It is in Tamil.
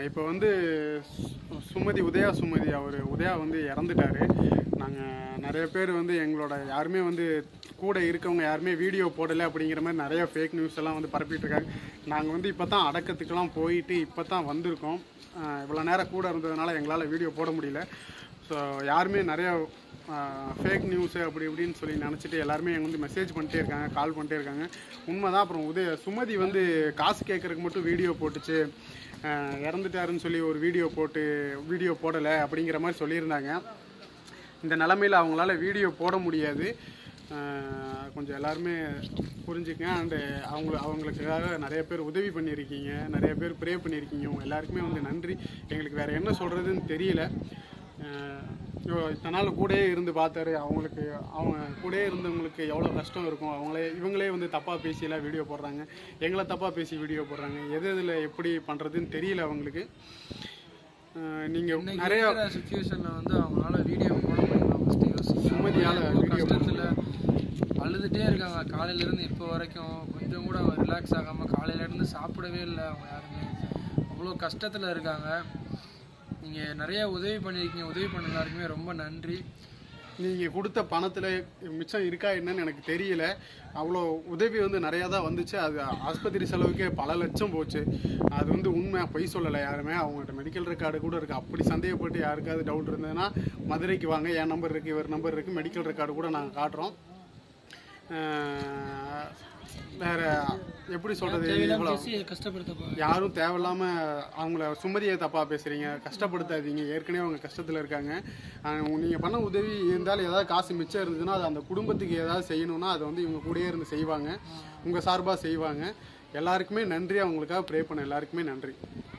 இப்போ வந்து சு- சுமதி உதயா சுமதி அவர் உதயா வந்து இறந்துட்டாரு நாங்கள் நிறைய பேர் வந்து எங்களோட யாருமே வந்து கூட இருக்கவங்க யாருமே வீடியோ போடலை அப்படிங்கிற மாதிரி நிறைய ஃபேக் நியூஸ் எல்லாம் வந்து பரப்பிட்டு இருக்காங்க நாங்கள் வந்து இப்போ தான் அடக்கத்துக்கெல்லாம் போயிட்டு இப்போ தான் வந்திருக்கோம் இவ்வளோ நேரம் கூட இருந்ததுனால எங்களால் வீடியோ போட முடியல ஸோ யாருமே நிறைய ஃபேக் நியூஸு அப்படி இப்படின்னு சொல்லி நினச்சிட்டு எல்லாருமே எங்க வந்து மெசேஜ் பண்ணிட்டே இருக்காங்க கால் பண்ணிட்டே இருக்காங்க உண்மைதான் அப்புறம் உதய சுமதி வந்து காசு கேட்கறதுக்கு மட்டும் வீடியோ போட்டுச்சு ஆஹ் இறந்துட்டாருன்னு சொல்லி ஒரு வீடியோ போட்டு வீடியோ போடலை அப்படிங்கிற மாதிரி சொல்லியிருந்தாங்க இந்த நிலமையில் அவங்களால வீடியோ போட முடியாது ஆஹ் கொஞ்சம் எல்லாருமே புரிஞ்சுக்கங்க அண்டு அவங்க அவங்களுக்காக நிறைய பேர் உதவி பண்ணியிருக்கீங்க நிறைய பேர் ப்ரே பண்ணியிருக்கீங்க உங்க எல்லாருக்குமே வந்து நன்றி எங்களுக்கு வேறு என்ன சொல்கிறதுன்னு தெரியல ஆஹ் இவ்வளோ இத்தனை நாள் கூடயே இருந்து பார்த்தாரு அவங்களுக்கு அவங்க கூடயே இருந்தவங்களுக்கு எவ்வளோ கஷ்டம் இருக்கும் அவங்களே இவங்களே வந்து தப்பாக பேசியெல்லாம் வீடியோ போடுறாங்க எங்களை தப்பாக பேசி வீடியோ போடுறாங்க எது எதில் எப்படி பண்ணுறதுன்னு தெரியல அவங்களுக்கு நீங்கள் இன்னைக்கு நிறைய இருக்கிற சுச்சுவேஷன்ல வந்து அவங்களால வீடியோ போட முடியுமா ஃபர்ஸ்ட் யோசிச்சு சுமதியால அவ்வளோ video போட கஷ்டத்துல அழுதுட்டே இருக்காங்க காலையில இருந்து இப்போ வரைக்கும் கொஞ்சம் கூட ரிலாக்ஸ் ஆகாம காலையில இருந்து சாப்பிடவே இல்லை அவங்க யாருமே அவ்வளோ கஷ்டத்துல இருக்காங்க நீங்க நிறைய உதவி பண்ணியிருக்கீங்க உதவி பண்ண எல்லாருக்குமே ரொம்ப நன்றி நீங்கள் கொடுத்த பணத்தில் மிச்சம் இருக்கா என்னன்னு எனக்கு தெரியல அவ்வளோ உதவி வந்து நிறையா தான் வந்துச்சு அது ஆஸ்பத்திரி செலவுக்கே பல லட்சம் போச்சு அது வந்து உண்மை பொய் சொல்லலை யாருமே அவங்கள்ட்ட மெடிக்கல் ரெக்கார்டு கூட இருக்குது அப்படி சந்தேகப்பட்டு யாருக்காவது டவுட் இருந்ததுன்னா மதுரைக்கு வாங்க என் நம்பர் இருக்குது இவர் நம்பர் இருக்குது மெடிக்கல் ரெக்கார்டு கூட நாங்கள் காட்டுறோம் அஹ் வேற எப்படி சொல்கிறது இவ்வளோ கஷ்டப்படுத்த யாரும் தேவையில்லாம அவங்கள சுமதியை தப்பா பேசுறீங்க கஷ்டப்படுத்தாதீங்க ஏற்கனவே அவங்க கஷ்டத்துல இருக்காங்க ஆஹ் நீங்க பண்ண உதவி இருந்தாலும் ஏதாவது காசு மிச்சம் இருந்ததுன்னா அது அந்த குடும்பத்துக்கு ஏதாவது செய்யணும்னா அதை வந்து இவங்க கூடயே இருந்து செய்வாங்க உங்க சார்பா செய்வாங்க எல்லாருக்குமே நன்றி அவங்களுக்காக ப்ரே பண்ண எல்லாருக்குமே நன்றி